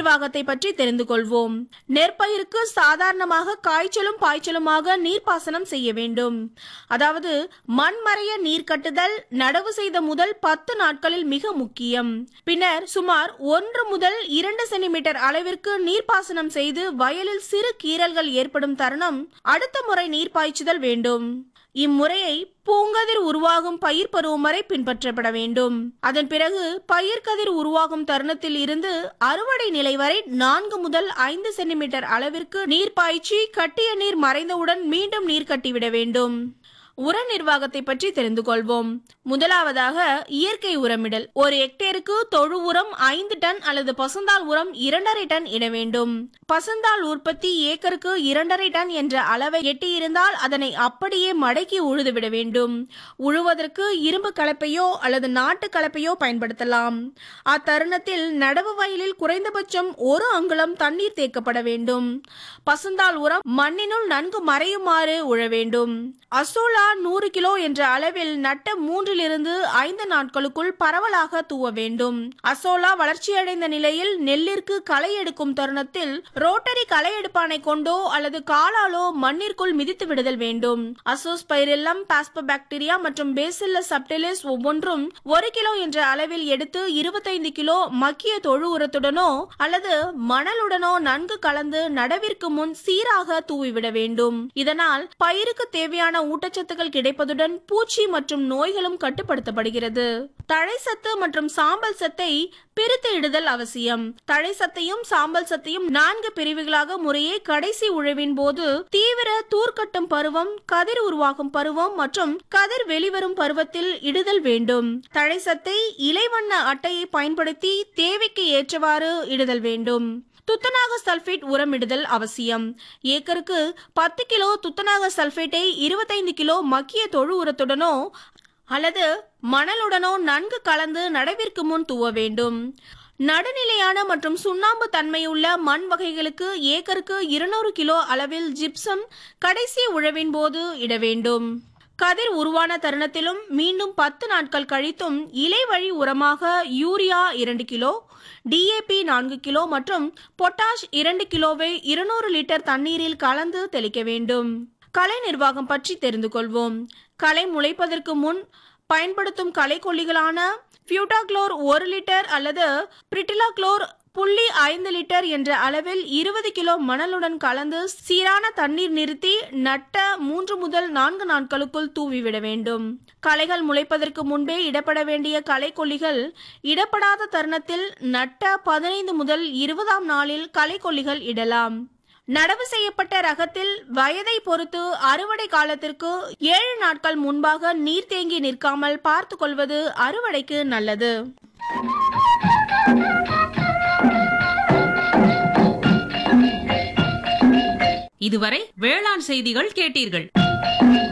நிர்வாகத்தை பற்றி தெரிந்து கொள்வோம் நெற்பயிருக்கு சாதாரணமாக காய்ச்சலும் பாய்ச்சலுமாக நீர்ப்பாசனம் செய்ய வேண்டும் அதாவது மண்மறைய நீர் கட்டுதல் நடவு செய்த முதல் பத்து நாட்களில் மிக முக்கியம் பின்னர் சுமார் ஒன்று முதல் இரண்டு சென்டிமீட்டர் அளவிற்கு நீர்ப்பாசனம் செய்து வயலில் சிறு கீறல்கள் ஏற்படும் தருணம் அடுத்த முறை நீர் பாய்ச்சுதல் வேண்டும் இம்முறையை பூங்கதிர் உருவாகும் பயிர் பருவம் வரை பின்பற்றப்பட வேண்டும் அதன் பிறகு பயிர்க்கதிர் உருவாகும் தருணத்தில் இருந்து அறுவடை நிலை வரை நான்கு முதல் ஐந்து சென்டிமீட்டர் அளவிற்கு நீர் பாய்ச்சி கட்டிய நீர் மறைந்தவுடன் மீண்டும் நீர் கட்டிவிட வேண்டும் உர நிர்வாகத்தை பற்றி தெரிந்து கொள்வோம் முதலாவதாக இயற்கை உரமிடல் ஒரு ஹெக்டேருக்கு தொழு உரம் ஐந்து டன் அல்லது பசுந்தாள் உரம் இரண்டரை டன் இட வேண்டும் பசுந்தாள் உற்பத்தி ஏக்கருக்கு இரண்டரை டன் என்ற அளவை எட்டியிருந்தால் அதனை அப்படியே மடக்கி உழுதுவிட வேண்டும் உழுவதற்கு இரும்பு கலப்பையோ அல்லது நாட்டு கலப்பையோ பயன்படுத்தலாம் அத்தருணத்தில் நடவு வயலில் குறைந்தபட்சம் ஒரு அங்குலம் தண்ணீர் தேக்கப்பட வேண்டும் பசுந்தாள் உரம் மண்ணினுள் நன்கு மறையுமாறு உழ வேண்டும் அசோலா நூறு கிலோ என்ற அளவில் நட்ட மூன்றிலிருந்து ஐந்து நாட்களுக்குள் பரவலாக தூவ வேண்டும் அசோலா வளர்ச்சியடைந்த நிலையில் நெல்லிற்கு களை எடுக்கும் தருணத்தில் ரோட்டரி களை எடுப்பானை கொண்டோ அல்லது காலாலோ மண்ணிற்குள் மிதித்து விடுதல் வேண்டும் அசோஸ்பைரில்லம் பாஸ்போபாக்டீரியா மற்றும் பேசில்லஸ் சப்டிலிஸ் ஒவ்வொன்றும் ஒரு கிலோ என்ற அளவில் எடுத்து இருபத்தைந்து கிலோ மக்கிய தொழு உரத்துடனோ அல்லது மணலுடனோ நன்கு கலந்து நடவிற்கு முன் சீராக தூவிவிட வேண்டும் இதனால் பயிருக்கு தேவையான ஊட்டச்சத்துக்கள் கிடைப்பதுடன் பூச்சி மற்றும் நோய்களும் கட்டுப்படுத்தப்படுகிறது தழை சத்து மற்றும் சாம்பல் சத்தை பிரித்து இடுதல் அவசியம் தழை சத்தையும் சாம்பல் சத்தையும் நான்கு பிரிவுகளாக முறையே கடைசி உழவின் போது தீவிர தூர்க்கட்டும் பருவம் கதிர் உருவாகும் பருவம் மற்றும் கதிர் வெளிவரும் பருவத்தில் இடுதல் வேண்டும் தழை சத்தை இலைவண்ண அட்டையை பயன்படுத்தி தேவைக்கு ஏற்றவாறு இடுதல் வேண்டும் துத்தநாக சல்பேட் உரமிடுதல் அவசியம் ஏக்கருக்கு பத்து கிலோ துத்தநாக சல்பேட்டை இருபத்தைந்து கிலோ மக்கிய தொழு உரத்துடனோ அல்லது மணலுடனோ நன்கு கலந்து நடவிற்கு முன் தூவ வேண்டும் நடுநிலையான மற்றும் சுண்ணாம்பு தன்மையுள்ள மண் வகைகளுக்கு ஏக்கருக்கு இருநூறு கிலோ அளவில் ஜிப்சம் கடைசி உழவின் போது இட வேண்டும் கதிர் உருவான தருணத்திலும் மீண்டும் பத்து நாட்கள் கழித்தும் இலை வழி உரமாக யூரியா இரண்டு கிலோ டிஏபி நான்கு கிலோ மற்றும் பொட்டாஷ் இரண்டு கிலோவை இருநூறு லிட்டர் தண்ணீரில் கலந்து தெளிக்க வேண்டும் கலை நிர்வாகம் பற்றி தெரிந்து கொள்வோம் களை முளைப்பதற்கு முன் பயன்படுத்தும் களைக்கொல்லிகளான பியூட்டாக்ளோர் ஒரு லிட்டர் அல்லது பிரிட்டிலாக்ளோர் புள்ளி ஐந்து லிட்டர் என்ற அளவில் இருபது கிலோ மணலுடன் கலந்து சீரான தண்ணீர் நிறுத்தி நட்ட மூன்று முதல் நான்கு நாட்களுக்குள் தூவிவிட வேண்டும் களைகள் முளைப்பதற்கு முன்பே இடப்பட வேண்டிய களைக்கொல்லிகள் இடப்படாத தருணத்தில் நட்ட பதினைந்து முதல் இருபதாம் நாளில் களைக்கொல்லிகள் இடலாம் நடவு செய்யப்பட்ட ரகத்தில் வயதை பொறுத்து அறுவடை காலத்திற்கு ஏழு நாட்கள் முன்பாக நீர் தேங்கி நிற்காமல் பார்த்து கொள்வது அறுவடைக்கு நல்லது இதுவரை வேளாண் செய்திகள் கேட்டீர்கள்